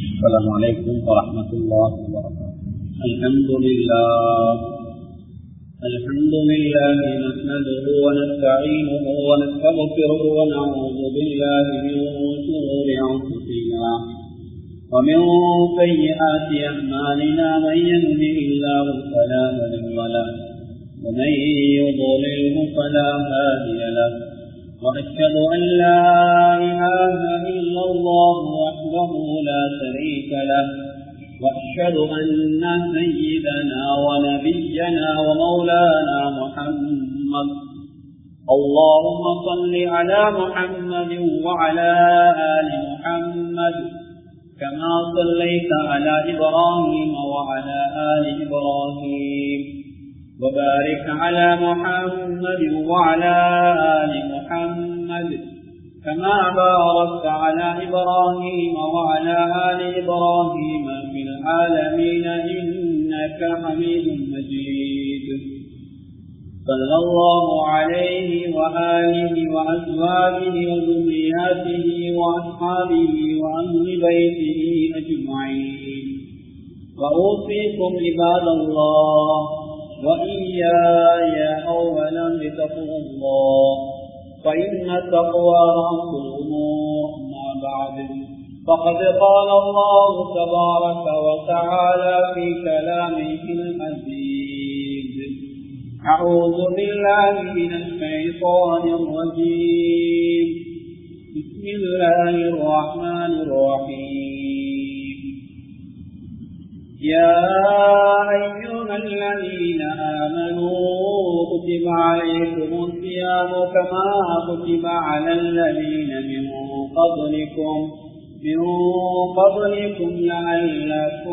السلام عليكم ورحمة الله وبركاته الحمد لله الحمد لله نحمده ونستعينه ونستغفره ونعوذ بالله من شرور أنفسنا ومن سيئات أعمالنا من يهده الله فلا مضل له ومن يضلله فلا هادي له وأشهد أن لا إله إلا الله وحده لا شريك له وأشهد أن سيدنا ونبينا ومولانا محمد اللهم صل على محمد وعلى آل محمد كما صليت على إبراهيم وعلى آل إبراهيم وبارك على محمد وعلى آل محمد كما باركت على إبراهيم وعلى آل إبراهيم في العالمين إنك حميد مجيد صلى الله عليه وآله وأزواجه وذرياته وأصحابه وأهل بيته أجمعين وأوصيكم عباد الله وإياي أولا بتقوى الله فإن التقوى رأس الأمور ما بعد فقد قال الله تبارك وتعالى في كلامه العزيز أعوذ بالله من الشيطان الرجيم بسم الله الرحمن الرحيم يا أيها الذين آمنوا كتب عليكم الصيام كما كتب على الذين من قبلكم من قبلكم لعلكم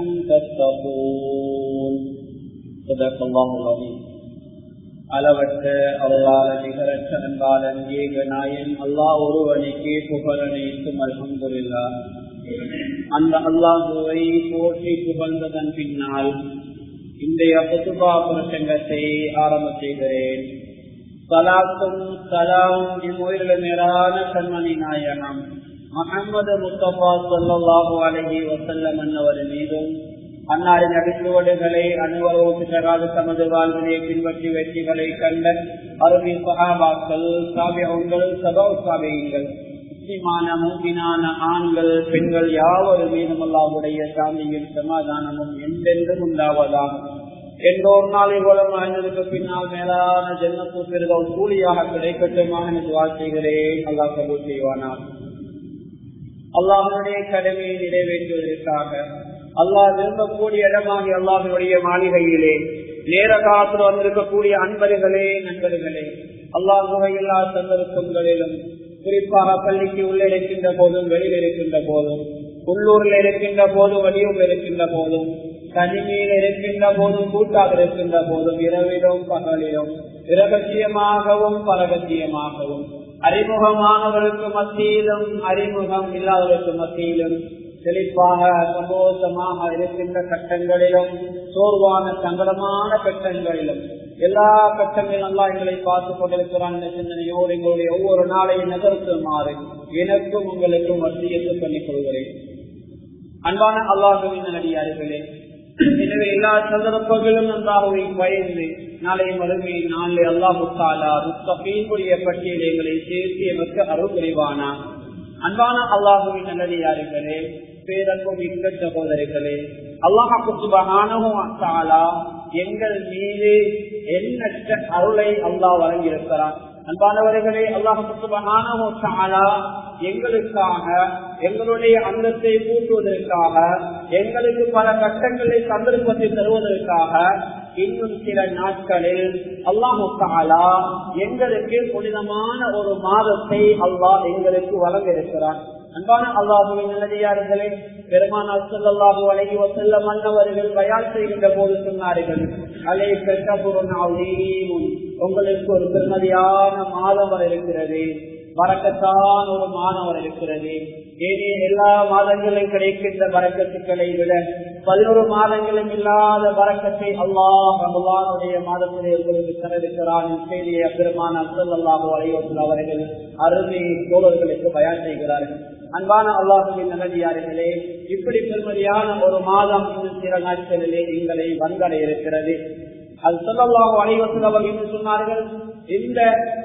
تتقون صدق الله العظيم அளவற்ற அருளாள நிகரற்ற அன்பாளன் ஏக நாயன் அல்லாஹ் ஒருவனுக்கே புகழனைத்தும் அல்ஹம்துல்லா அந்த அல்லாஹுவை போற்றி புகழ்ந்ததன் பின்னால் இன்றைய புத்துபா பிரசங்கத்தை ஆரம்ப செய்கிறேன் சலாத்தும் சலாம் இம்முயிரில் மேலான கண்மணி நாயகம் முகமது முஸ்தபா சொல்லாஹு அலஹி வசல்லம் என்னவர் மீதும் அன்னாரின் அடிச்சுவடுகளை அனுவரோடு தராது தமது வாழ்வினை பின்பற்றி வெற்றிகளை கண்ட அருமை சகாபாக்கள் சாபியங்கள் சபா சாபியங்கள் முஸ்லிமான மூப்பினான ஆண்கள் பெண்கள் யாவரும் மீதும் அல்லாவுடைய சாந்தியும் சமாதானமும் என்றென்றும் உண்டாவதாகும் என்றோர் நாளை போல வாழ்ந்ததுக்கு பின்னால் மேலான ஜென்மத்து பெருதல் கூலியாக கிடைக்கட்டுமாக எனக்கு வாழ்த்துகிறேன் அல்லா கபூல் செய்வானார் அல்லாஹனுடைய கடமையை நிறைவேற்றுவதற்காக அல்லாஹ் விரும்பக்கூடிய இடமாகி அல்லாஹனுடைய மாளிகையிலே நேர காலத்தில் வந்திருக்கக்கூடிய அன்பர்களே நண்பர்களே அல்லாஹ் எல்லா சந்தர்ப்பங்களிலும் குறிப்பாக பள்ளிக்கு உள்ள இருக்கின்ற போதும் வெளியில் இருக்கின்ற போதும் உள்ளூரில் இருக்கின்ற போதும் வெளியூரில் இருக்கின்ற போதும் தனிமையில் இருக்கின்ற போதும் கூட்டாக இருக்கின்ற போதும் இரவிலும் பகலிலும் இரகசியமாகவும் பரகசியமாகவும் அறிமுகமானவர்களுக்கு மத்தியிலும் அறிமுகம் இல்லாதவர்களுக்கு மத்தியிலும் செழிப்பாக சந்தோஷமாக இருக்கின்ற கட்டங்களிலும் சோர்வான சங்கடமான கட்டங்களிலும் எல்லா கட்டங்களிலும் எல்லாம் எங்களை பார்த்து கொண்டிருக்கிறான் சிந்தனையோடு எங்களுடைய ஒவ்வொரு நாளையும் நகர்த்துமாறு எனக்கும் உங்களுக்கும் வசியத்து சொல்லிக் கொள்கிறேன் அன்பான அல்லாஹுவின் அடியார்களே எனவே எல்லா சந்தர்ப்பங்களும் நன்றாகவே பயந்து நாளை மறுமை நாளை அல்லாஹு தாலா முஸ்தபீனுடைய பட்டியல் எங்களை சேர்த்து எமக்கு அருள் புரிவானா அன்பான அல்லாஹுவின் நல்லடியார்களே பேரன்பு மிக்க சகோதரிகளே அல்லாஹு சுபகானா எங்கள் மீது எண்ணற்ற அருளை அல்லாஹ் வழங்கியிருக்கிறான் அன்பானவர்களே அல்லாஹு சுபகானா எங்களுக்காக எங்களுடைய அந்தத்தை கூட்டுவதற்காக எங்களுக்கு பல கட்டங்களை சந்தர்ப்பத்தை தருவதற்காக இன்னும் சில நாட்களில் அல்லாஹு தாலா எங்களுக்கு புனிதமான ஒரு மாதத்தை அல்லாஹ் எங்களுக்கு வழங்க இருக்கிறான் அன்பான அல்லாஹுவின் நல்லடியார்களே பெருமான் அல்லாஹு அழகி வசல்ல மன்னவர்கள் பயான் செய்கின்ற போது சொன்னார்கள் அலை பெற்றபுரன் உங்களுக்கு ஒரு பெருமதியான மாதம் வர இருக்கிறது வரக்கத்தான் ஒரு மாணவர் இருக்கிறது ஏனே எல்லா மாதங்களும் கிடைக்கின்ற வரக்கத்துக்களை விட பதினோரு மாதங்களும் இல்லாத வரக்கத்தை அல்லாஹ் ரமலானுடைய மாதத்திலே உங்களுக்கு தரவிருக்கிறான் செய்தியை அப்பெருமான அசல்லாஹு அலைவசல் அவர்கள் அருமை தோழர்களுக்கு பயன் செய்கிறார்கள் அன்பான அல்லாஹுவின் நல்லடியார்களே இப்படி பெருமதியான ஒரு மாதம் இன்னும் சில நாட்களிலே எங்களை வந்தடைய இருக்கிறது அது சொல்லல்லாஹு அலைவசல் அவர்கள் என்று சொன்னார்கள் இந்த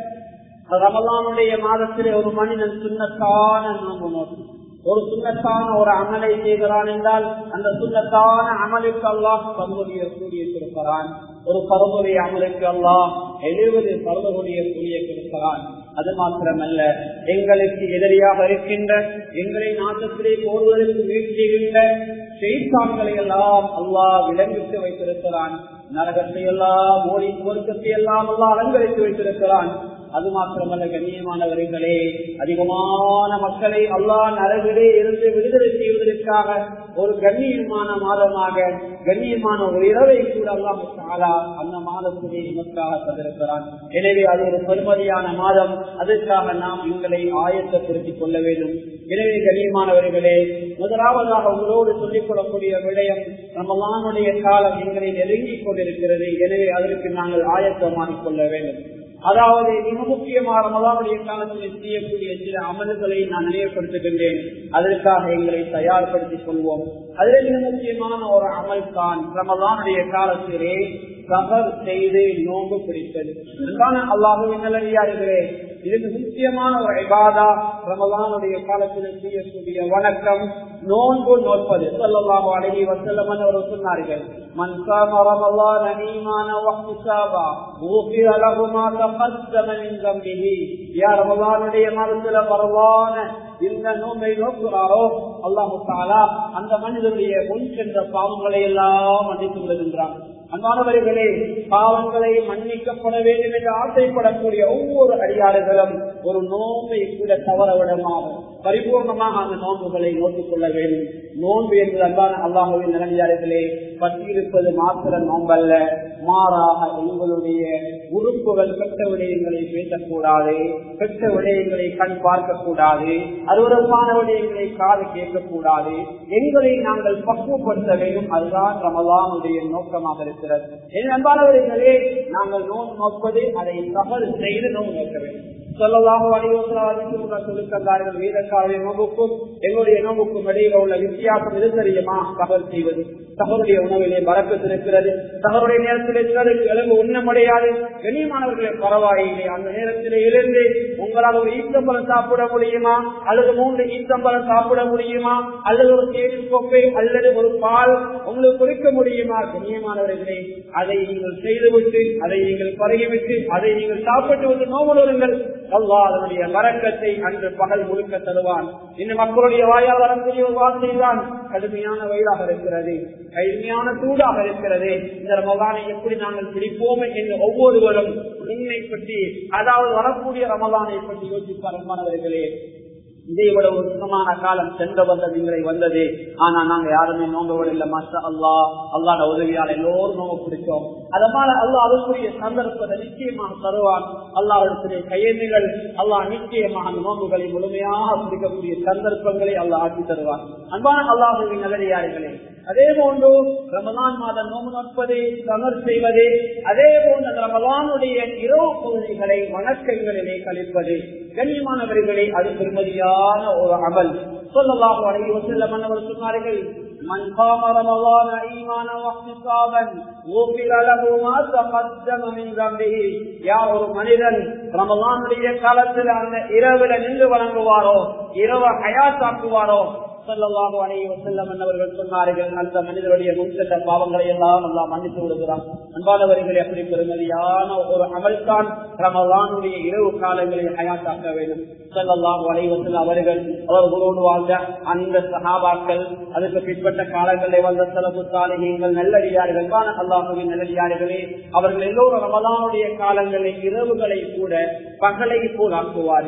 ரமலானுடைய மாதத்திலே ஒரு மனிதன் சுண்ணத்தான நோம்பு நோக்கும் ஒரு சுண்ணத்தான ஒரு அமலை செய்கிறான் என்றால் அந்த சுண்ணத்தான அமலுக்கு அல்லாஹ் பருவடைய கூடிய கொடுக்கிறான் ஒரு பருவடைய அமலுக்கு அல்லாஹ் எழுபது பருவடைய கூடிய கொடுக்கிறான் அது மாத்திரமல்ல எங்களுக்கு எதிரியாக இருக்கின்ற எங்களை நாட்டத்திலே போடுவதற்கு வீழ்ச்சிகின்ற செய்தான்களை எல்லாம் அல்லாஹ் விலங்கிட்டு வைத்திருக்கிறான் நரகத்தை எல்லாம் ஓடி பொருத்தத்தை எல்லாம் அல்லாஹ் அலங்கரித்து வைத்திருக்கிறான் அது மாத்திரமல்ல கண்ணியமானவர்களே அதிகமான மக்களை அல்லாஹ் நரகிலே இருந்து விடுதலை செய்வதற்காக ஒரு கண்ணியமான மாதமாக கண்ணியமான ஒரு இரவை கூட அல்லாஹாலா அந்த மாதத்திலே நமக்காக தந்திருக்கிறான் எனவே அது ஒரு பெருமதியான மாதம் அதற்காக நாம் எங்களை ஆயத்தப்படுத்திக் கொள்ள வேண்டும் எனவே கண்ணியமானவர்களே முதலாவதாக உங்களோடு சொல்லிக் கொள்ளக்கூடிய விடயம் ரமலானுடைய காலம் எங்களை நெருங்கிக் கொண்டிருக்கிறது எனவே அதற்கு நாங்கள் ஆயத்தமாகிக் கொள்ள வேண்டும் அதாவது மிக முக்கியமாக ரமலானுடைய காலத்தில் செய்யக்கூடிய சில அமல்களை நான் நினைவுபடுத்துகின்றேன் அதற்காக எங்களை தயார்படுத்திக் கொள்வோம் அதில் மிக முக்கியமான ஒரு அமல் தான் ரமலானுடைய காலத்திலே சபர் செய்து நோம்பு பிடித்தது அன்பான அல்லாஹுவின் நல்லடியார்களே இது மிக முக்கியமான ஒரு இபாதா ரமலானுடைய காலத்தில் செய்யக்கூடிய வணக்கம் நோன்பு நோற்பது சொல்லலாம் அழகி வசல்லம் அவர் சொன்னார்கள் من صام رمضان ايمانا واحتسابا غفر له ما تقدم من ذنبه يا رمضان மாதத்துல பரவான இந்த நோம்பை நோக்குறாரோ அல்லாஹு தாலா அந்த மனிதனுடைய முன் சென்ற பாவங்களை எல்லாம் மன்னித்து விடுகின்றான் அன்பானவர்களே பாவங்களை மன்னிக்கப்பட வேண்டும் என்று ஆசைப்படக்கூடிய ஒவ்வொரு அடியாறுகளும் ஒரு நோம்பை கூட தவற விடமாக பரிபூர்ணமாக அந்த நோன்புகளை நோக்கிக் கொள்ள வேண்டும் நோன்பு என்பது அன்பான அல்லாஹுவின் நிலையாளர்களே பற்றியிருப்பது மாத்திர நோம்பல்ல மாறாக உங்களுடைய உறுப்புகள் கெட்ட விடயங்களை பேசக்கூடாது கெட்ட விடயங்களை கண் பார்க்க கூடாது அருவரமான விடயங்களை காது கேட்கக்கூடாது எங்களை நாங்கள் பக்குவப்படுத்த வேண்டும் அதுதான் ரமலானுடைய நோக்கமாக இருக்கிறது என் அன்பானவர்களே நாங்கள் நோன் நோப்பது அதை தவறு செய்து நோன் நோக்க வேண்டும் சொல்லலாம் சொல்லித்தந்தார்கள் வீரக்காரடைய நோம்புக்கும் எங்களுடைய நோம்புக்கும் இடையில உள்ள வித்தியாசம் எது தெரியுமா தகவல் செய்வது தகவலுடைய உணவிலே பறக்கத்து இருக்கிறது தகவலுடைய நேரத்தில் சிலருக்கு எலும்பு உண்ண முடியாது கண்ணியமானவர்களே பரவாயில்லை அந்த நேரத்தில் இருந்து உங்களால் ஒரு ஈத்தம்பலம் சாப்பிட முடியுமா அல்லது மூன்று ஈத்தம்பலம் சாப்பிட முடியுமா அல்லது ஒரு தேடி கோப்பை அல்லது ஒரு பால் உங்களுக்கு குடிக்க முடியுமா கண்ணியமானவர்களே அதை நீங்கள் செய்துவிட்டு அதை நீங்கள் பருகிவிட்டு அதை நீங்கள் சாப்பிட்டு விட்டு நோமுடுங்கள் அல்லா அதனுடைய வரக்கத்தை அன்று பகல் முழுக்க தருவான் இந்த மக்களுடைய வாயால் வரக்கூடிய ஒரு வார்த்தை தான் கடுமையான வயதாக இருக்கிறது கடுமையான சூடாக இருக்கிறது இந்த ரமலானை எப்படி நாங்கள் பிடிப்போம் என்று ஒவ்வொருவரும் உண்மை பற்றி அதாவது வரக்கூடிய ரமலானை பற்றி யோசிப்பார் மாணவர்களே இதை விட ஒரு சுத்தமான காலம் சென்ற வந்த நீங்களை வந்தது ஆனா நாங்க யாருமே நோங்க விடல மாஸ்டா அல்லா அல்லாட உதவியால் எல்லோரும் நோங்க பிடிச்சோம் அதனால அல்லா அதற்குரிய சந்தர்ப்பத்தை நிச்சயமாக தருவான் அல்லாவிடத்திலே கையெழுங்கள் அல்லாஹ் நிச்சயமாக அந்த நோம்புகளை முழுமையாக பிடிக்கக்கூடிய சந்தர்ப்பங்களை அல்லாஹ் ஆக்கி தருவான் அன்பான அல்லாஹுவின் நல்லடியார்களே அதே போன்று ரமலான் மாதம் நோம்பு நோற்பது சமர் செய்வது அதே போன்று ரமலானுடைய இரவு பகுதிகளை வணக்கங்களிலே கழிப்பது கண்ணியமானவர்களே அது பெருமதியான ஒரு அமல் சொல்லலாம் அழகி வசல்ல மன்னவர் சொன்னார்கள் من قام رمضان ايمانا واحتسابا غفر له ما تقدم من ذنبه யா ஒரு மனிதன் ரமலானுடைய காலத்தில் அந்த இரவுல நின்று வழங்குவாரோ இரவு ஹயாத்தாக்குவாரோ சொல்லலாம் அணைய செல்லம் என்னவர்கள் சொன்னார்கள் அந்த மனிதனுடைய முன்சென்ற பாவங்களை எல்லாம் எல்லாம் மன்னித்து விடுகிறான் அன்பானவர்களை அப்படி பெருமதியான ஒரு அமல்தான் ரமலானுடைய இரவு காலங்களில் ஹயாத்தாக்க வேண்டும் சொல்லலாம் வலைவசல் அவர்கள் அவர்களோடு வாழ்ந்த அந்த சகாபாக்கள் அதுக்கு பிற்பட்ட காலங்களில் வந்த சிலப்பு சாலைகள் நல்லடியார்கள் அல்லாஹுவின் நல்லடியார்களே அவர்கள் எல்லோரும் ரமலானுடைய காலங்களில் இரவுகளை கூட பகலை போல் ஆக்குவார்கள்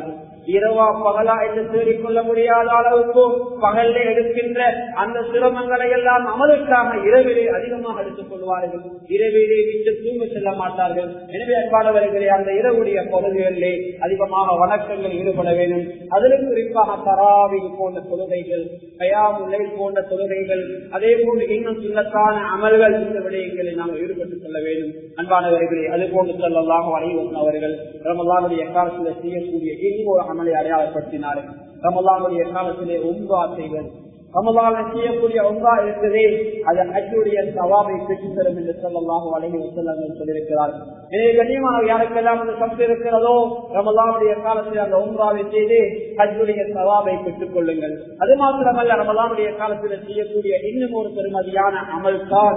இரவா பகலா என்று தேடிக்கொள்ள முடியாத அளவுக்கு பகல்ல எடுக்கின்ற அந்த சிரமங்களை எல்லாம் அமலுக்காக இரவிலே அதிகமாக எடுத்துக் கொள்வார்கள் இரவிலே விட்டு தூங்க செல்ல மாட்டார்கள் எனவே அன்பானவர்களே அந்த இரவுடைய பகுதிகளிலே அதிகமாக வணக்கங்கள் ஈடுபட வேண்டும் அதிலும் குறிப்பாக தராவி போன்ற தொழுகைகள் கயாமுல்லை போன்ற தொழுகைகள் அதே போன்று இன்னும் சுண்ணத்தான அமல்கள் இந்த விடயங்களில் நாம் ஈடுபட்டுக் கொள்ள வேண்டும் அன்பானவர்களே அது போன்று சொல்லலாம் அனைவரும் அவர்கள் ரமலானுடைய காலத்தில் செய்யக்கூடிய இன்னும் ஒரு அமலை அடையாளப்படுத்தினார்கள் ரமலானுடைய காலத்திலே உம்பா செய்வது ரமலான செய்யக்கூடிய ஒன்றா இருக்கிறதே அது ஹஜ்ஜுடைய சவாபை பெற்றுத் தரும் என்று சொல்லலாம் வழங்கி செல்லங்கள் சொல்லியிருக்கிறார்கள் எனவே கண்ணியமான யாருக்கெல்லாம் அந்த சப்து இருக்கிறதோ ரமலானுடைய காலத்தில் அந்த ஒன்றாவை செய்து ஹஜ்ஜுடைய சவாபை பெற்றுக் கொள்ளுங்கள் அது மாத்திரமல்ல ரமலானுடைய காலத்தில் செய்யக்கூடிய இன்னும் ஒரு பெருமதியான அமல் தான்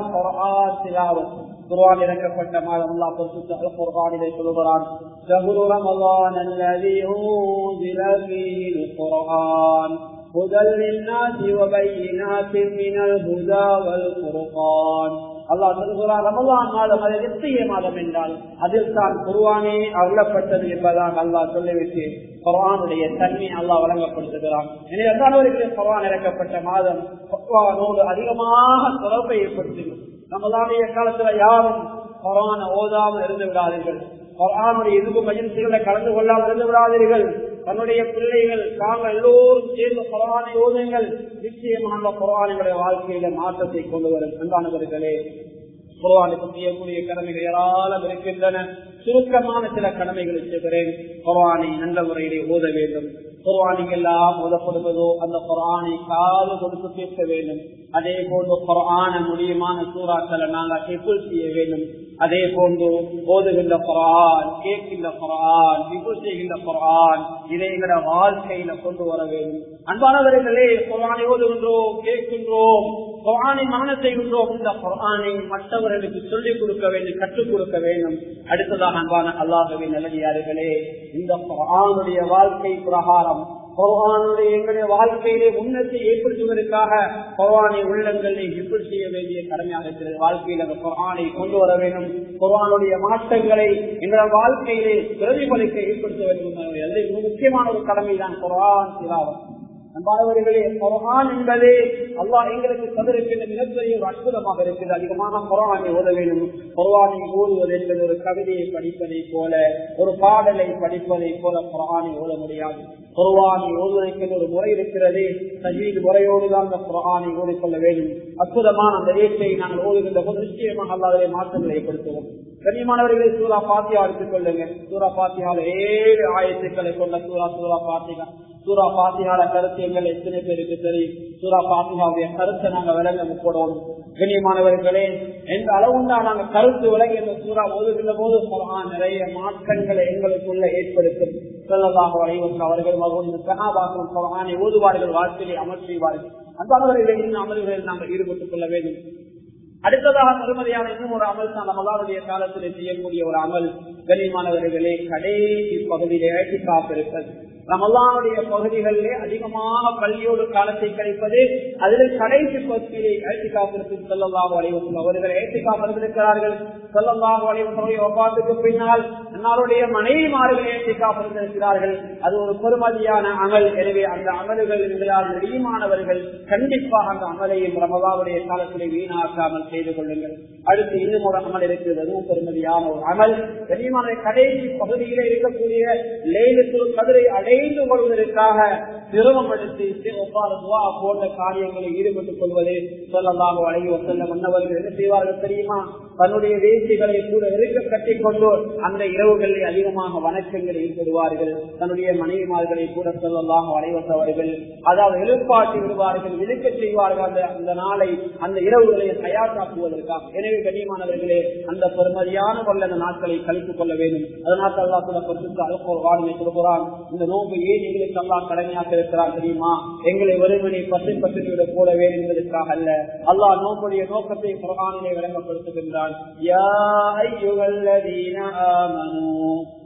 குர்ஆன் இறக்கப்பட்ட மாதம் அல்லாஹ் பரிசுத்த குர்ஆனிலே சொல்கிறான் ஷஹ்ரு ரமலான் அல்லதி ஊன்சில ஃபீஹில் குர்ஆன் هدى للناس وبينات من الهدى والفرقان அல்லாஹ் சொல்கிறார் ரமலான் மாதம் அது நித்திய மாதம் என்றால் அதில் தான் குருவானே அருளப்பட்டது என்பதாக அல்லாஹ் சொல்லிவிட்டு குரானுடைய தன்மை அல்லாஹ் வழங்கப்படுத்துகிறான் எனவே அல்லாதவர்களுக்கு குரான் இறக்கப்பட்ட மாதம் குர்ஆனோடு அதிகமாக தொடர்பை ஏற்படுத்துகிறோம் ரமலானுடைய காலத்துல யாரும் குரான ஓதாமல் இருந்து விடாதீர்கள் குரானுடைய எதிர்ப்பு மஜின்சிகளை கலந்து கொள்ளாமல் இருந்து விடாதீர்கள் தன்னுடைய பிள்ளைகள் தாங்கள் எல்லோரும் சேர்ந்து குரானை ஓதுங்கள் நிச்சயமாக குரானுடைய வாழ்க்கையில மாற்றத்தை கொண்டு வரும் அன்பானவர்களே குரானுக்கு செய்யக்கூடிய கடமைகள் ஏராளம் இருக்கின்றன சுருக்கமான சில கடமைகளை செய்கிறேன் குரானை நல்ல முறையிலே ஓத வேண்டும் குர்வானிக்கு எல்லாம் ஓதப்படுவதோ அந்த குரானை காது கொடுத்து கேட்க வேண்டும் அதே போன்று குரான முடியுமான சூறாக்களை நாங்கள் ஹிபுல் செய்ய வேண்டும் அதே போன்று ஓதுகின்ற குரான் கேட்கின்ற குரான் ஹிபுல் செய்கின்ற குரான் இதை எங்களோட வாழ்க்கையில கொண்டு வர வேண்டும் அன்பானவர்களே குரானை ஓதுகின்றோம் கேட்கின்றோம் குரானை மன செய்கின்றோம் இந்த குரானை மற்றவர்களுக்கு சொல்லிக் கொடுக்க வேண்டும் கற்றுக் கொடுக்க வேண்டும் அடுத்ததாக அன்பான அல்லாஹவே நல்லடியார்களே இந்த குரானுடைய வாழ்க்கை பிரகாரம் குர்ஆனுடைய எங்களுடைய வாழ்க்கையிலே முன்னத்தை ஏற்படுத்துவதற்காக குர்ஆனை உள்ளங்களை எப்படி செய்ய வேண்டிய கடமையாக இருக்கிறது வாழ்க்கையில் அந்த குர்ஆனை கொண்டு வர வேண்டும் குர்ஆனுடைய மாற்றங்களை எங்கள் வாழ்க்கையிலே பிரதிபலிக்க ஏற்படுத்த வேண்டும் அது மிக முக்கியமான ஒரு கடமை தான் குர்ஆன் சிலாவம் அன்பானவர்களே குரான் என்பதே அல்லாஹ் எங்களுக்கு தந்திருக்கின்ற மிகப்பெரிய ஒரு அற்புதமாக இருக்குது அதிகமாக குரானை ஓத வேண்டும் குரானை ஓதுவது என்பது ஒரு கவிதையை படிப்பதை போல ஒரு பாடலை படிப்பதை போல குரானை ஓத முடியாது குர்வானை ஓதுவதற்கு ஒரு முறை இருக்கிறது சஜீத் முறையோடு தான் அந்த குரானை ஓதிக்கொள்ள வேண்டும் அற்புதமான அந்த ஏற்றை நாங்கள் ஓதுகின்ற போது நிச்சயமாக அல்லாத மாற்றங்களை ஏற்படுத்துவோம் கண்ணியமானவர்களை சூரா பாத்தியா எடுத்துக் கொள்ளுங்க சூரா பாத்தியால ஏழு ஆயத்துக்களை கொண்ட சூரா சூரா பாத்திகா சூரா பாத்தியால கருத்து எங்கள் எத்தனை பேருக்கு தெரியும் சூரா பாத்தியாவுடைய கருத்தை நாங்க விளங்க முப்படணும் கண்ணியமானவர்களே எந்த அளவுண்டா நாங்க கருத்து விளங்கி இந்த சூறா ஓதுகின்ற போது குரான் நிறைய மாற்றங்களை எங்களுக்குள்ள ஏற்படுத்தும் சொல்லலாக வரைவர்கள் அவர்கள் மகன் சகாபாக்கள் குரானை ஓதுவார்கள் வாழ்க்கையை அமல் செய்வார்கள் அந்த அளவர்களை இன்னும் அமல்களில் நாங்கள் ஈடுபட்டுக் கொள்ள வேண்டும் அடுத்ததாக பெருமதியான இன்னும் ஒரு அமல் தான் ரமலானுடைய காலத்தில் செய்யக்கூடிய ஒரு அமல் கனிமானவர்களே கடைசி பகுதியிலே ஏற்றி காப்பிருப்பது ரமலானுடைய பகுதிகளிலே அதிகமாக பள்ளியோடு காலத்தை கழிப்பது அதில் கடைசி பகுதியிலே ஏற்றி காப்பிற்கு சொல்லலாம் வளைவசம் அவர்கள் ஏற்றி காப்பிருக்கிறார்கள் சொல்லலாம் வளைவசமுடைய ஒப்பாத்துக்கு பின்னால் அன்னாருடைய மனைவிமார்கள் ஏற்றி காப்பிருக்கிறார்கள் அது ஒரு பெருமதியான அமல் எனவே அந்த அமல்கள் எங்களால் முடியுமானவர்கள் கண்டிப்பாக அந்த அமலையும் ரமலாவுடைய காலத்திலே வீணாக்காமல் செய்து கொள்ளுங்கள் அடுத்து இன்னும் ஒரு அமல் இருக்கிறது அதுவும் பெருமதியான ஒரு அமல் கனிமான கடைசி பகுதியில இருக்கக்கூடிய லேலுக்குள் கதிரை அடைந்து கொள்வதற்காக சிரமம் எடுத்து துவா போன்ற காரியங்களில் ஈடுபட்டுக் கொள்வது சொல்லலாம் வழங்கி செல்ல மன்னவர்கள் என்ன செய்வார்கள் தெரியுமா தன்னுடைய வேசிகளை கூட இருக்க கட்டிக்கொண்டு அந்த இரவுகளில் அதிகமாக வணக்கங்கள் ஈடுபடுவார்கள் தன்னுடைய மனைவிமார்களை கூட சொல்லலாம் வளைவத்தவர்கள் அதாவது எழுப்பாட்டி விடுவார்கள் விழுக்க செய்வார்கள் அந்த அந்த நாளை அந்த இரவுகளை தயாராக்குவதற்காக எனவே கண்ணியமானவர்களே அந்த பெருமதியான கொள்ள அந்த நாட்களை கழித்துக் கொள்ள வேண்டும் அதனால் அல்லா கூட பரிசுத்த அழுப்போர் வாழ்மை சொல்கிறான் இந்த நோன்பு ஏன் எங்களுக்கு அல்லா கடமையாக இருக்கிறார் தெரியுமா எங்களை வெறுமனை பத்து பத்து விட போட வேண்டும் என்பதற்காக அல்ல அல்லாஹ் நோம்புடைய நோக்கத்தை குரானிலே விளங்கப்படுத்துகின்றான் யா ஐயுகல்லதீன ஆமனு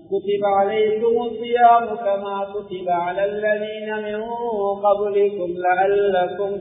كتب عليكم الصيام كما كتب على الذين من قبلكم لعلكم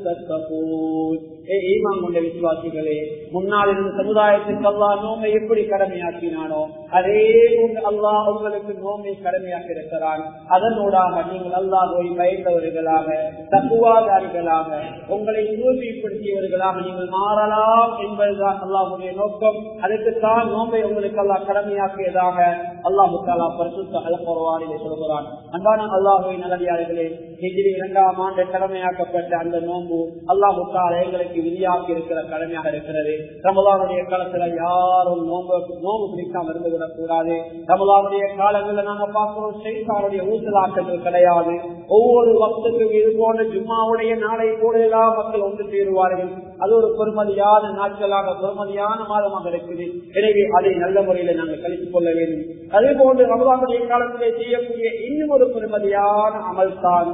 تتقون ஈமான் கொண்ட விசுவாசிகளே முன்னால் இருந்த சமுதாயத்திற்கு அல்லா நோமை எப்படி கடமையாக்கினானோ அதே போன்று அல்லாஹ் உங்களுக்கு நோமை கடமையாக்கி இருக்கிறான் அதனூடாக நீங்கள் அல்லாஹை பயந்தவர்களாக தக்குவாதாரிகளாக உங்களை தூய்மைப்படுத்தியவர்களாக நீங்கள் மாறலாம் என்பதுதான் அல்லாஹுடைய நோக்கம் அதுக்குத்தான் நோம்பை உங்களுக்கு அல்லாஹ் கடமையாக்கியதாக அல்லாஹு தாலா பரிசுத்த அலப்பரவானிலே சொல்கிறான் அன்பான அல்லாஹுவை நல்லடியார்களே ஹிஜ்ரி இரண்டாம் ஆண்டு கடமையாக்கப்பட்ட அந்த நோன்பு அல்லாஹு தாலா எங்களுக்கு விதியாக்கி இருக்கிற கடமையாக இருக்கிறது ரமலானுடைய காலத்துல யாரும் நோம்பு நோம்பு பிடிக்காம இருந்து விடக்கூடாது ரமலானுடைய காலங்களில் நாங்க பார்க்கிறோம் செய்தாருடைய ஊசலாட்டங்கள் கிடையாது ஒவ்வொரு வக்துக்கும் இது போன்ற ஜும்மாவுடைய நாளை கூட எல்லா மக்கள் ஒன்று சேருவார்கள் அது ஒரு பெருமதியான நாட்களாக பெருமதியான மாதமாக இருக்குது எனவே அதை நல்ல முறையில நாங்கள் கழித்துக் கொள்ள வேண்டும் அதே போன்று ரமலானுடைய காலத்திலே செய்யக்கூடிய இன்னும் ஒரு பெருமதியான அமல் தான்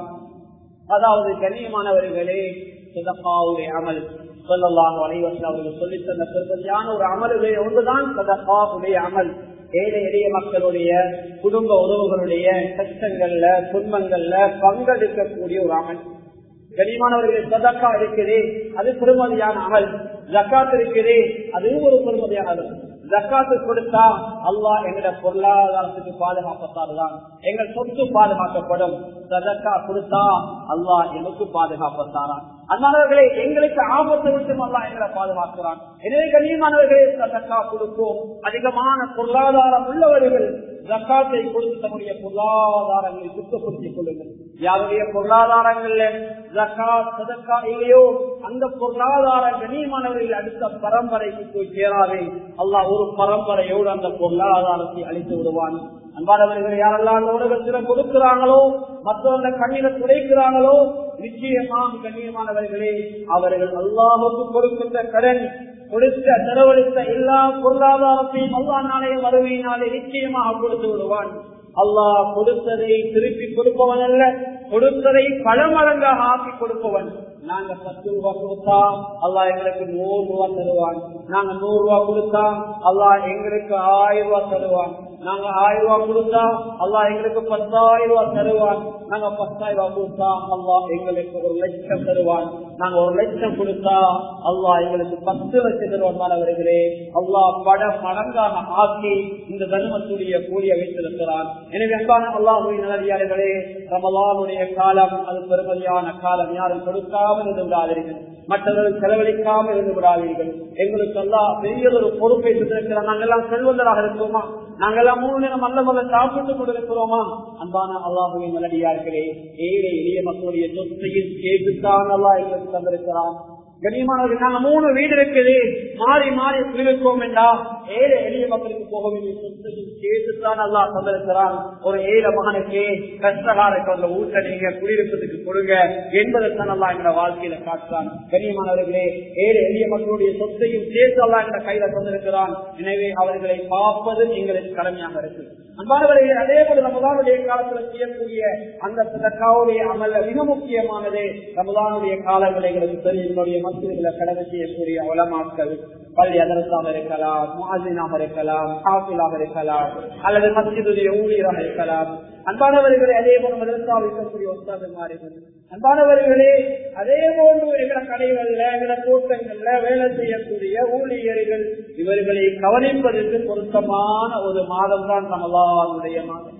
அதாவது கண்ணியமானவர்களே சதகாவுடைய அமல் சொல்லலாம் அனைவரும் அவர்கள் சொல்லி தந்த பெருமதியான ஒரு அமலுடைய ஒன்றுதான் சதகாவுடைய அமல் ஏழை எளிய மக்களுடைய குடும்ப உறவுகளுடைய கஷ்டங்கள்ல துன்பங்கள்ல பங்கெடுக்கக்கூடிய ஒரு அமல் கனிமானவர்களே சதக்கா இருக்குது அது பெருமதியான அமல் ஜக்காத் இருக்குது அதுவும் ஒரு பெருமதியான அமல் ஜக்காத்து கொடுத்தா அல்லாஹ் எங்கட பொருளாதாரத்துக்கு பாதுகாப்பத்தால்தான் எங்கள் சொத்து பாதுகாக்கப்படும் சதக்கா கொடுத்தா அல்லாஹ் எனக்கு பாதுகாப்பத்தாரான் அண்ணாவர்களே எங்களுக்கு ஆபத்தை விட்டு அல்லாஹ் எங்களை பாதுகாக்கிறான் எனவே கண்ணியமானவர்களே சதக்கா கொடுப்போம் அதிகமான பொருளாதாரம் உள்ளவர்கள் ஜக்காத்தை கொடுத்து தன்னுடைய பொருளாதாரங்களை சுத்தப்படுத்திக் கொள்ளுங்கள் யாருடைய பொருளாதாரங்கள்ல ஜக்காத் சதக்கா இல்லையோ அந்த பொருளாதார கண்ணியமானவர்கள் அடுத்த பரம்பரைக்கு போய் சேராதே அல்லாஹ் ஒரு பரம்பரையோடு அந்த பொருளாதாரத்தை அழித்து விடுவான் அன்பானவர்கள் யாரெல்லாம் அந்த உலகத்தில கொடுக்கிறாங்களோ மற்றவங்க கண்ணில துடைக்கிறாங்களோ நிச்சயமாக கண்ணியமானவர்களே அவர்கள் அல்லாஹுக்கு கொடுக்கின்ற கடன் கொடுத்த செலவழித்த எல்லா பொருளாதாரத்தையும் அல்லா நாளைய வருவையினாலே நிச்சயமாக கொடுத்து விடுவான் அல்லாஹ் கொடுத்ததை திருப்பி கொடுப்பவன் அல்ல கொடுத்ததை பல மடங்காக ஆக்கி கொடுப்பவன் நாங்க பத்து ரூபாய் கொடுத்தா அல்லாஹ் எங்களுக்கு நூறு ரூபாய் தருவான் நாங்க நூறு ரூபாய் கொடுத்தா அல்லாஹ் எங்களுக்கு ஆயிரம் ரூபாய் தருவான் நாங்க ஆயிரம் ரூபாய் கொடுத்தா அல்லாஹ் எங்களுக்கு பத்தாயிரம் ரூபாய் தருவான் நாங்க பத்தாயிரம் ரூபாய் கொடுத்தா அல்லாஹ் எங்களுக்கு ஒரு லட்சம் தருவான் நாங்க ஒரு லட்சம் கொடுத்தா அல்லாஹ் எங்களுக்கு பத்து லட்சம் தருவான் மாணவர்களே அல்லாஹ் பட மடங்காக ஆக்கி இந்த தர்மத்துடைய கூலிய வைத்திருக்கிறான் எனவே அன்பான அல்லாஹுடைய நல்லடியார்களே ரமலானுடைய காலம் அது பெருமதியான காலம் யாரும் கொடுக்காமல் இருந்து விடாதீர்கள் மற்றவர்கள் செலவழிக்காமல் இருந்து விடாதீர்கள் எங்களுக்கு எல்லாம் பெரியதொரு பொறுப்பை இருக்கிறோம் நாங்கள் எல்லாம் செல்வந்தராக இருக்கிறோமா நாங்கள் எல்லாம் மூணு நேரம் நல்ல முதல் சாப்பிட்டுக் கொண்டிருக்கிறோமா அன்பான அல்லாஹுவின் நல்லடியார்களே ஏழை எளிய மக்களுடைய சொத்தையும் கேட்டுத்தான் அல்லா எங்களுக்கு தந்திருக்கிறான் கண்ணியமானவர்கள் நாங்க மூணு வீடு இருக்குது மாறி மாறி குளிர்க்கோம் என்றா ஏழை எளிய மக்களுக்கு போக வேண்டிய சொத்தையும் கேட்டுத்தான் அல்லா தந்திருக்கிறான் ஒரு ஏழை மகனுக்கு கஷ்டகாரக்கு அந்த ஊட்ட நீங்க குடியிருப்பதுக்கு கொடுங்க என்பதற்கான அல்லா எங்க வாழ்க்கையில காட்டுறான் கண்ணியமானவர்களே ஏழை எளிய மக்களுடைய சொத்தையும் சேர்த்து அல்லா எங்க கையில தந்திருக்கிறான் எனவே அவர்களை பார்ப்பது எங்களுக்கு கடமையாக இருக்கு அன்பானவர்கள் அதே போல ரமதானுடைய காலத்துல செய்யக்கூடிய அந்த சதக்காவுடைய அமல்ல மிக முக்கியமானது ரமதானுடைய காலங்களை எங்களுக்கு தெரியும் என்னுடைய மசிதிகளை கடமை செய்யக்கூடிய உலமாக்கள் பள்ளி அதரசாக இருக்கலாம் மாதினாக இருக்கலாம் காப்பிலாக இருக்கலாம் அல்லது மசிதுடைய ஊழியராக இருக்கலாம் அன்பானவர்களே அதே போல மதரசாவில் இருக்கக்கூடிய ஒத்தாதமாரிகள் அன்பானவர்களே அதே போன்று எங்களை கடைகள்ல எங்களை தோட்டங்கள்ல வேலை செய்யக்கூடிய ஊழியர்கள் இவர்களை கவனிப்பதற்கு பொருத்தமான ஒரு மாதம் தான் ரமலானுடைய மாதம்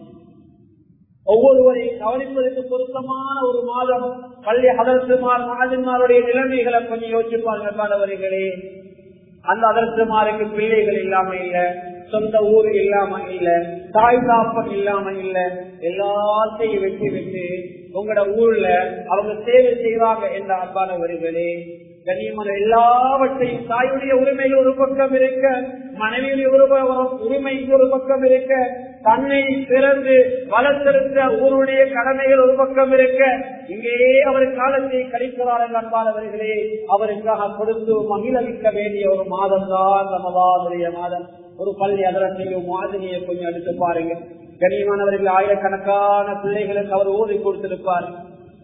ஒவ்வொருவரையும் கவனிப்பதற்கு பொருத்தமான ஒரு மாதம் பள்ளி அதர்சுமார் மகாஜன்மாருடைய நிலைமைகளை கொஞ்சம் யோசிப்பாங்க மாணவர்களே அந்த அதர்சுமாருக்கு பிள்ளைகள் இல்லாம இல்ல சொந்த ஊர் இல்லாம இல்ல தாய் தாப்பம் இல்லாம இல்ல எல்லாத்தையும் வெட்டி விட்டு உங்களோட ஊர்ல அவங்க சேவை செய்வாங்க என்ற அன்பானவர்களே கண்ணியமான எல்லாவற்றையும் தாயுடைய உரிமையில் ஒரு பக்கம் இருக்க மனைவியுடைய ஒரு உரிமைக்கு ஒரு பக்கம் இருக்க தன்னை பிறந்து வளர்த்தெடுத்த ஊருடைய கடமைகள் ஒரு பக்கம் இருக்க இங்கேயே அவர் காலத்தை கழிக்கிறார்கள் அன்பானவர்களே அவருக்காக கொடுத்து மகிழவிக்க வேண்டிய ஒரு மாதம் தான் ரமதானுடைய மாதம் ஒரு பள்ளி அதரத்தையும் மாதிரியை கொஞ்சம் எடுத்து பாருங்க கண்ணியமானவர்கள் ஆயிரக்கணக்கான பிள்ளைகளுக்கு அவர் ஊதி கொடுத்திருப்பார்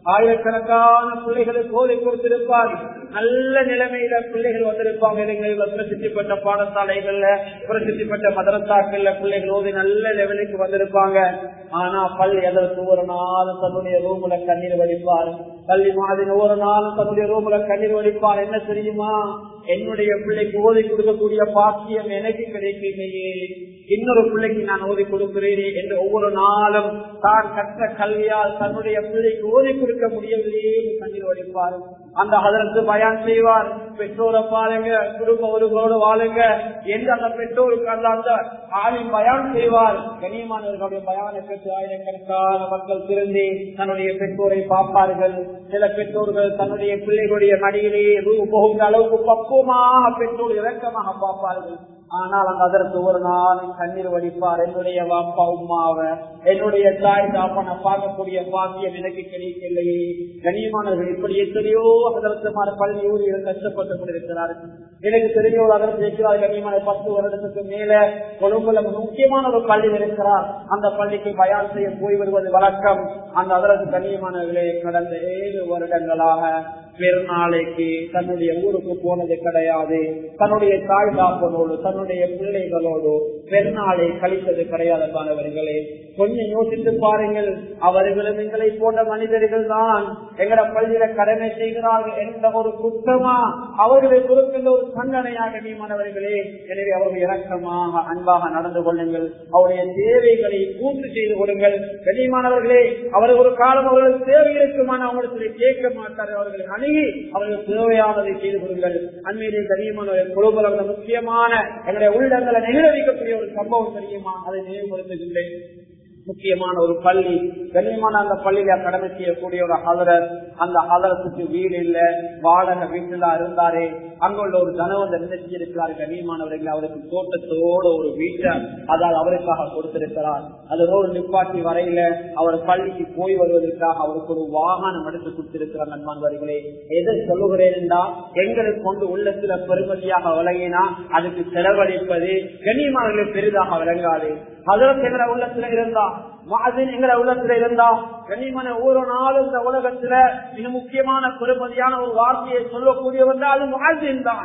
ஆயிரக்கணக்கான பிள்ளைகளுக்கு ஓதி கொடுத்திருப்பார் நல்ல நிலைமையில பிள்ளைகள் வந்திருப்பாங்க இடங்களில் பிரசித்தி பெற்ற பாடசாலைகள்ல பிரசித்தி பெற்ற மதரசாக்கள்ல பிள்ளைகள் ஓதி நல்ல லெவலுக்கு வந்திருப்பாங்க ஆனா பள்ளி அதற்கு ஒரு நாள் தன்னுடைய ரூமுல கண்ணீர் வடிப்பார் பள்ளி மாதிரி ஒரு நாள் தன்னுடைய ரூமுல கண்ணீர் வடிப்பார் என்ன தெரியுமா என்னுடைய பிள்ளைக்கு ஓதி கொடுக்கக்கூடிய பாக்கியம் எனக்கு கிடைக்கலையே இன்னொரு பிள்ளைக்கு நான் ஓதி கொடுக்கிறேனே என்று ஒவ்வொரு நாளும் தான் கற்ற கல்வியால் தன்னுடைய பிள்ளைக்கு ஓதி கொடுக்க முடியவில்லையே கண்ணீர் வடிப்பார் அந்த அதற்கு பயான் செய்வார் பெற்றோரை பாருங்க குடும்ப ஒருவரோடு வாழுங்க என்று அந்த பெற்றோருக்கு அந்த அந்த ஆளின் பயான் செய்வார் கனியமானவர்களுடைய பயானை பெற்று ஆயிரக்கணக்கான மக்கள் திருந்தி தன்னுடைய பெற்றோரை பார்ப்பார்கள் சில பெற்றோர்கள் தன்னுடைய பிள்ளைகளுடைய மடியிலேயே போகின்ற அளவுக்கு பக்குவமாக பெற்றோர் இறக்கமாக பார்ப்பார்கள் ஆனால் அங்க அதற்கு ஒரு நாள் கண்ணீர் வடிப்பார் என்னுடைய வாப்பா உமாவை என்னுடைய தாய் தாப்பனை பார்க்கக்கூடிய பாக்கியம் எனக்கு கிடைக்கலையே கனியமானவர்கள் இப்படி எத்தனையோ அதற்கு பள்ளி ஊழியர்கள் கஷ்டப்பட்டுக் கொண்டிருக்கிறார்கள் எனக்கு தெரிஞ்ச ஒரு அதற்கு இருக்கிறார் கனியமான பத்து வருடத்துக்கு மேல கொழும்புல முக்கியமான ஒரு பள்ளி இருக்கிறார் அந்த பள்ளிக்கு பயான் செய்ய போய் வருவது வழக்கம் அந்த அதற்கு கண்ணியமானவர்களே கடந்த ஏழு வருடங்களாக பெருநாளைக்கு தன்னுடைய ஊருக்கு போனது கிடையாது தன்னுடைய தாய் தாப்பனோடு தன்னுடைய பிள்ளைகளோடு பெருநாளை கழித்தது கிடையாது மாணவர்களே கொஞ்சம் யோசித்து பாருங்கள் அவர்களும் எங்களை போன்ற மனிதர்கள் தான் எங்கட பள்ளியில கடமை செய்கிறார்கள் என்ற ஒரு குற்றமா அவர்களை கொடுக்கின்ற ஒரு தண்டனையாக நீ மாணவர்களே எனவே அவர்கள் இறக்கமாக அன்பாக நடந்து கொள்ளுங்கள் அவருடைய தேவைகளை பூர்த்தி செய்து கொடுங்கள் கண்ணியமானவர்களே அவர்கள் ஒரு காலம் அவர்களுக்கு தேவை இருக்குமான அவங்களுக்கு கேட்க மாட்டார்கள் அவர்களை அணுகி அவர்கள் தேவையானதை செய்து கொடுங்கள் அண்மையிலே கண்ணியமான குழுபலம் முக்கியமான எங்களுடைய உள்ளங்களை நிகழ்விக்கக்கூடிய ஒரு சம்பவம் தெரியுமா அதை நினைவுபடுத்துகின்றேன் முக்கியமான ஒரு பள்ளி கண்ணியமான அந்த பள்ளியில கடமை செய்யக்கூடிய ஒரு ஹதரர் அந்த ஹதரத்துக்கு வீடு இல்ல வாடகை வீட்டுல இருந்தாரே அங்குள்ள ஒரு தனவந்த நினைச்சி இருக்கிறார் கண்ணியமானவர்கள் அவருக்கு தோட்டத்தோட ஒரு வீட்டை அதாவது அவருக்காக கொடுத்திருக்கிறார் அது ரோடு நிப்பாட்டி வரையில அவர் பள்ளிக்கு போய் வருவதற்காக அவருக்கு ஒரு வாகனம் எடுத்து கொடுத்திருக்கிறார் நண்பர்களே எதை சொல்லுகிறேன் என்றால் எங்களுக்கு கொண்டு உள்ளத்துல பெருமதியாக விளங்கினா அதுக்கு செலவழிப்பது கண்ணியமானவர்களை பெரிதாக விளங்காது அதற்கு எங்களை உள்ளத்துல இருந்தா மாதின் எங்களை உள்ளத்துல இருந்தா கனிமன ஒவ்வொரு நாளும் இந்த உலகத்துல மிக முக்கியமான பெருமதியான ஒரு வார்த்தையை சொல்லக்கூடியவர் அது மாதின் தான்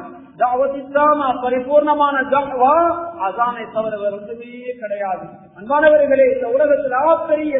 பரிபூர்ணமான அதானை தவிர ஒன்றுமே கிடையாது அன்பானவர்களே இந்த உலகத்தில் ஆப்பெரிய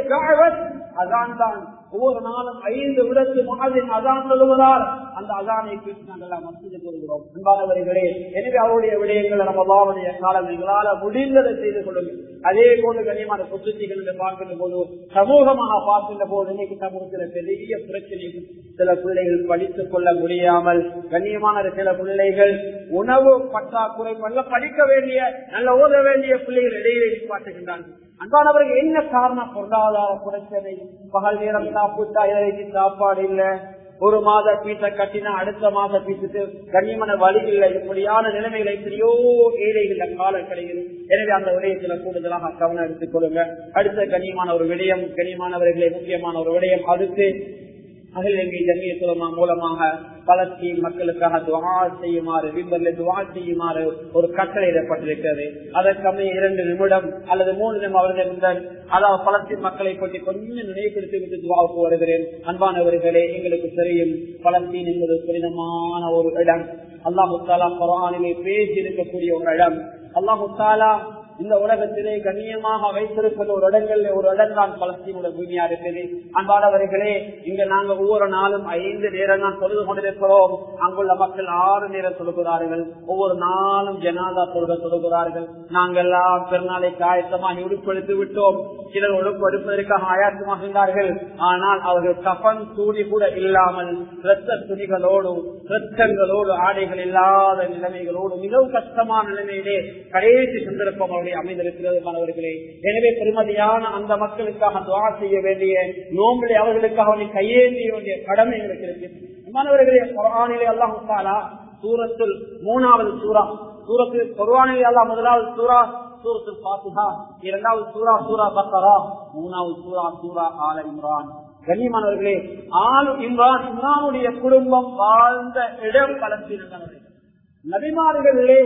அதான் தான் ஒவ்வொரு நாளும் ஐந்து விடத்து மாதின் அதான் சொல்லுவதால் அந்த அதானை கேட்டு நாங்கள் மசிது கொள்கிறோம் அன்பானவர்களே எனவே அவருடைய விடயங்களை நம்ம பாவனைய காலம் எங்களால முடிந்ததை செய்து கொள்ளுங்கள் அதே போன்று கண்ணியமான குற்றத்தைகள் பார்க்கின்ற போது சமூகமாக பார்க்கின்ற போது இன்னைக்கு சமூகத்தில் பெரிய பிரச்சனை சில பிள்ளைகள் படித்துக் கொள்ள முடியாமல் கண்ணியமான சில பிள்ளைகள் உணவு பற்றாக்குறை நல்ல படிக்க வேண்டிய நல்ல ஓத வேண்டிய பிள்ளைகள் இடையிலே நிப்பாட்டுகின்றார்கள் அன்பானவர்கள் என்ன காரணம் பொருளாதார பிரச்சனை பகல் நேரம் சாப்பிட்டா இறைக்கு சாப்பாடு இல்ல ஒரு மாத பீச கட்டினா அடுத்த மாத பீசுக்கு கண்ணியமான வழி இல்லை இப்படியான நிலைமைகளை எத்தனையோ ஏழைகள் காலம் கிடைக்குது எனவே அந்த விடயத்துல கூடுதலாக கவனம் எடுத்துக் கொள்ளுங்க அடுத்த கண்ணியமான ஒரு விடயம் கண்ணியமானவர்களே முக்கியமான ஒரு விடயம் அடுத்து அகில இலங்கை ஜமிய சுலமா மூலமாக பலஸ்தீன் மக்களுக்காக துவா செய்யுமாறு விம்பர்ல துவா செய்யுமாறு ஒரு கட்டளை இடப்பட்டிருக்கிறது அதற்கமே இரண்டு நிமிடம் அல்லது மூணு நிமிடம் அவர்கள் அதாவது பலஸ்தீன் மக்களை பற்றி கொஞ்சம் நினைவுபடுத்தி விட்டு துவாவுக்கு வருகிறேன் அன்பானவர்களே எங்களுக்கு தெரியும் பலஸ்தீன் என்பது புனிதமான ஒரு இடம் அல்லாஹு தாலா குரானிலே பேசி இருக்கக்கூடிய ஒரு இடம் அல்லாஹு தாலா இந்த உலகத்திலே கண்ணியமாக வைத்திருப்பது ஒரு இடங்கள்ல ஒரு இடம் தான் பலஸ்தீனோட பூமியா இருக்குது அன்பானவர்களே இங்க நாங்க ஒவ்வொரு நாளும் ஐந்து நேரம் தான் தொழுது கொண்டிருக்கிறோம் அங்குள்ள மக்கள் ஆறு நேரம் சொல்லுகிறார்கள் ஒவ்வொரு நாளும் ஜனாதா தொழுக சொல்லுகிறார்கள் நாங்கெல்லாம் பெருநாளைக்கு ஆயத்தமாக உடுப்படுத்தி விட்டோம் சிலர் உடுப்பு எடுப்பதற்காக ஆயத்தமாகின்றார்கள் ஆனால் அவர்கள் கஃன் தூணி கூட இல்லாமல் இரத்த துணிகளோடு ரத்தங்களோடு ஆடைகள் இல்லாத நிலைமைகளோடு மிகவும் கஷ்டமான நிலைமையிலே கடைசி சந்தர்ப்பம் அவருடைய அமைந்திருக்கிறது மாணவர்களே எனவே பெருமதியான அந்த மக்களுக்காக துவா செய்ய வேண்டிய நோம்பிலே அவர்களுக்காக அவனை கையேந்திய வேண்டிய கடமை எங்களுக்கு இருக்கு மாணவர்களே குரானிலே அல்லாஹ் தாலா சூரத்தில் மூணாவது சூறா சூரத்து குர்வானிலே அல்லாஹ் முதலாவது சூறா சூரத்தில் பாத்துகா இரண்டாவது சூறா சூரா பக்கரா மூணாவது சூறா சூரா ஆல இம்ரான் கண்ணியமானவர்களே ஆளு இம்ரான் இம்ரானுடைய குடும்பம் வாழ்ந்த இடம் பலஸ்தீனம் நபிமார்களிலே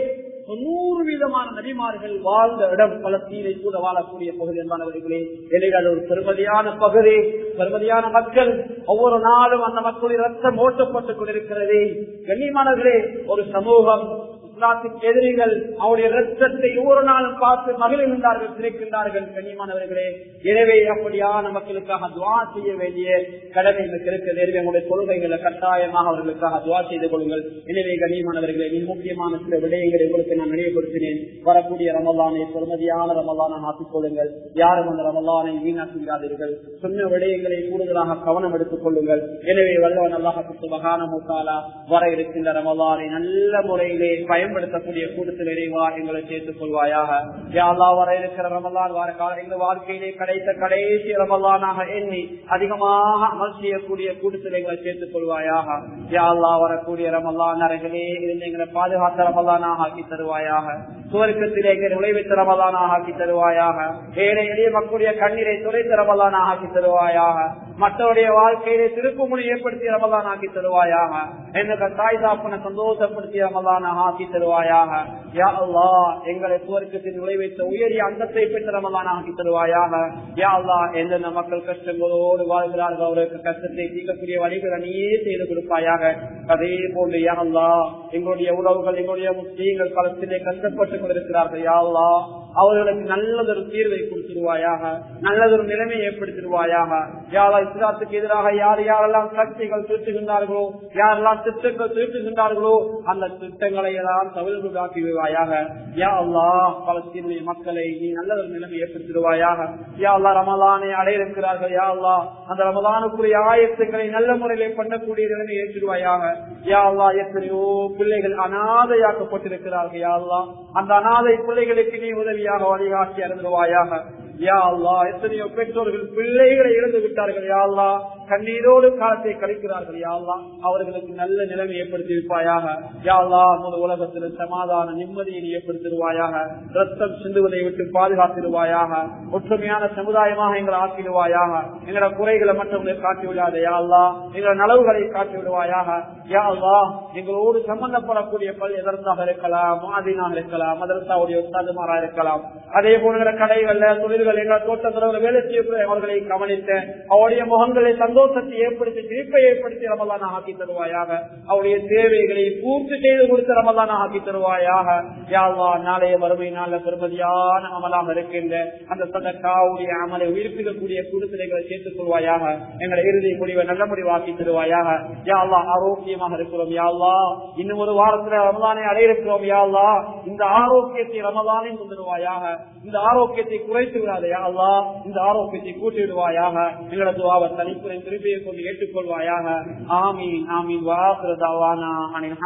நூறு விதமான நபிமார்கள் வாழ்ந்த இடம் பலத்தீனை கூட வாழக்கூடிய பகுதி என்பானவர்களே எனவே அது ஒரு பெருமதியான பகுதி பெருமதியான மக்கள் ஒவ்வொரு நாளும் அந்த மக்களின் ரத்தம் ஓட்டப்பட்டுக் கொண்டிருக்கிறது கண்ணியமானவர்களே ஒரு சமூகம் இஸ்லாத்துக்கு எதிரிகள் அவருடைய ரத்தத்தை ஒவ்வொரு நாளும் பார்த்து மகிழ்கின்றார்கள் சிரிக்கின்றார்கள் கண்ணியமானவர்களே எனவே அப்படியான மக்களுக்காக துவா செய்ய வேண்டிய கடமை எனக்கு இருக்க நேர்வே உங்களுடைய கொள்கைகளை கட்டாயமாக அவர்களுக்காக துவா செய்து கொள்ளுங்கள் எனவே கண்ணியமானவர்களே மிக முக்கியமான சில விடயங்களை உங்களுக்கு நான் நினைவுபடுத்தினேன் வரக்கூடிய ரமலானை பொறுமதியான ரமலான ஆக்கிக் கொள்ளுங்கள் யாரும் அந்த ரமலானை வீணாக்குகிறாதீர்கள் சொன்ன விடயங்களை கூடுதலாக கவனம் எடுத்துக் கொள்ளுங்கள் எனவே வல்லவன் அல்லாஹ் மகான மூத்தாலா வர இருக்கின்ற ரமலானை நல்ல முறையிலே பயன்படுத்தக்கூடிய கூட்டத்தில் இறைவா எங்களை சேர்த்துக் கொள்வாயாக யாழ்லா வர இருக்கிற ரமலான் வார கால எங்கள் வாழ்க்கையிலே கிடைத்த கடைசி ரமலானாக எண்ணி அதிகமாக அமல் செய்யக்கூடிய கூட்டத்தில் எங்களை சேர்த்துக் கொள்வாயாக யாழ்லா வரக்கூடிய ரமலான் அறைகளே இருந்து எங்களை பாதுகாத்த ரமலானாக ஆக்கி தருவாயாக சுவர்க்கத்திலே எங்களை நுழைவித்த ரமலானாக ஆக்கி தருவாயாக ஏழை எளிய மக்களுடைய கண்ணீரை துளைத்த ரமலானாக ஆக்கி தருவாயாக மற்றவருடைய வாழ்க்கையிலே திருப்புமுனை ஏற்படுத்திய ரமலான் ஆக்கி தருவாயாக எனக்கு தாய் தாப்பனை சந்தோஷப்படுத்திய ரமலானாக ஆக்கி தருவாயாக யா அல்லா எங்களை சுவர்க்கத்தில் நுழைவைத்த உயரிய அந்தத்தை பெற்ற ரமலான் ஆக்கி தருவாயாக யா அல்லா எந்தெந்த மக்கள் கஷ்டங்களோடு வாழ்கிறார்கள் அவருக்கு கஷ்டத்தை தீர்க்கக்கூடிய வழிகளை நீயே செய்து கொடுப்பாயாக அதே போன்று யா அல்லா எங்களுடைய உறவுகள் எங்களுடைய முஸ்லீம்கள் களத்திலே கஷ்டப்பட்டுக் கொண்டிருக்கிறார்கள் யா அல்லா அவர்களுக்கு நல்லதொரு தீர்வை கொடுத்துருவாயாக நல்லதொரு நிலைமை ஏற்படுத்திடுவாயாக யாரா இஸ்லாத்துக்கு எதிராக யார் யாரெல்லாம் சக்திகள் தீர்த்துகின்றார்களோ யாரெல்லாம் திட்டங்கள் தீர்த்துகின்றார்களோ அந்த திட்டங்களை எல்லாம் தவிர்த்து விடுவாயாக யா அல்லா பலஸ்தீனுடைய மக்களை நீ நல்லதொரு நிலைமை ஏற்படுத்திடுவாயாக யா அல்லா ரமலானை அடைய இருக்கிறார்கள் யா அல்லா அந்த ரமலானுக்குரிய ஆயத்துக்களை நல்ல முறையிலே பண்ணக்கூடிய நிலைமை ஏற்றிடுவாயாக யா அல்லா எத்தனையோ பிள்ளைகள் அனாதையாக்கப்பட்டிருக்கிறார்கள் யா அல்லா அந்த அனாதை பிள்ளைகளுக்கு நீ உதவியாக வழிகாட்டி அருந்துவாயாக யா அல்லா எத்தனையோ பெற்றோர்கள் பிள்ளைகளை இழந்து விட்டார்கள் யா அல்லா கண்ணீரோடு காலத்தை கழிக்கிறார்கள் யா அல்லா அவர்களுக்கு நல்ல நிலைமை ஏற்படுத்தி வைப்பாயாக யா அல்லா முழு உலகத்தில் சமாதான நிம்மதியை ஏற்படுத்திடுவாயாக ரத்தம் சிந்துவதை விட்டு பாதுகாத்திடுவாயாக ஒற்றுமையான சமுதாயமாக எங்களை ஆக்கிடுவாயாக எங்களோட குறைகளை மற்றவங்களை காட்டி விடாத யா அல்லா எங்களோட நலவுகளை காட்டி விடுவாயாக யா அல்லா எங்களோடு சம்பந்தப்படக்கூடிய பல் எதற்காக இருக்கலாம் மாதினாக இருக்கலாம் மதரசாவுடைய உஸ்தாதுமாரா இருக்கலாம் அதே போன்ற கடைகள்ல தொழில்கள் எங்கள் தோட்டத்தில் வேலை செய்யக்கூடிய அவர்களை கவனித்த அவருடைய முகங்களை சந்தோஷத்தை ஏற்படுத்தி திருப்பை ஏற்படுத்தி ரமலான ஆக்கி தருவாயாக அவருடைய தேவைகளை பூர்த்தி செய்து கொடுத்து ரமலான ஆக்கி தருவாயாக யாழ்வா நாளைய வறுமை நாள பெருமதியான அமலாக இருக்கின்ற அந்த சதக்காவுடைய அமலை உயிர்ப்பிக்கக்கூடிய குடுத்தலைகளை சேர்த்துக் கொள்வாயாக எங்களை இறுதி முடிவை நல்ல முடிவாக்கி தருவாயாக யாழ்லா ஆரோக்கியமாக இருக்கிறோம் யாழ்லா இன்னும் ஒரு வாரத்துல ரமலானை அடைய இருக்கிறோம் யாழ்லா இந்த ஆரோக்கியத்தை ரமலானை கொண்டுடுவாயாக இந்த ஆரோக்கியத்தை குறைத்து விடாதே அல்லா இந்த ஆரோக்கியத்தை கூட்டி விடுவாயாக எங்களது துவாவை தனிப்புரை திருப்பியை கொண்டு ஏற்றுக்கொள்வாயாக ஆமீன் ஆமீன் வாசுரதாவானா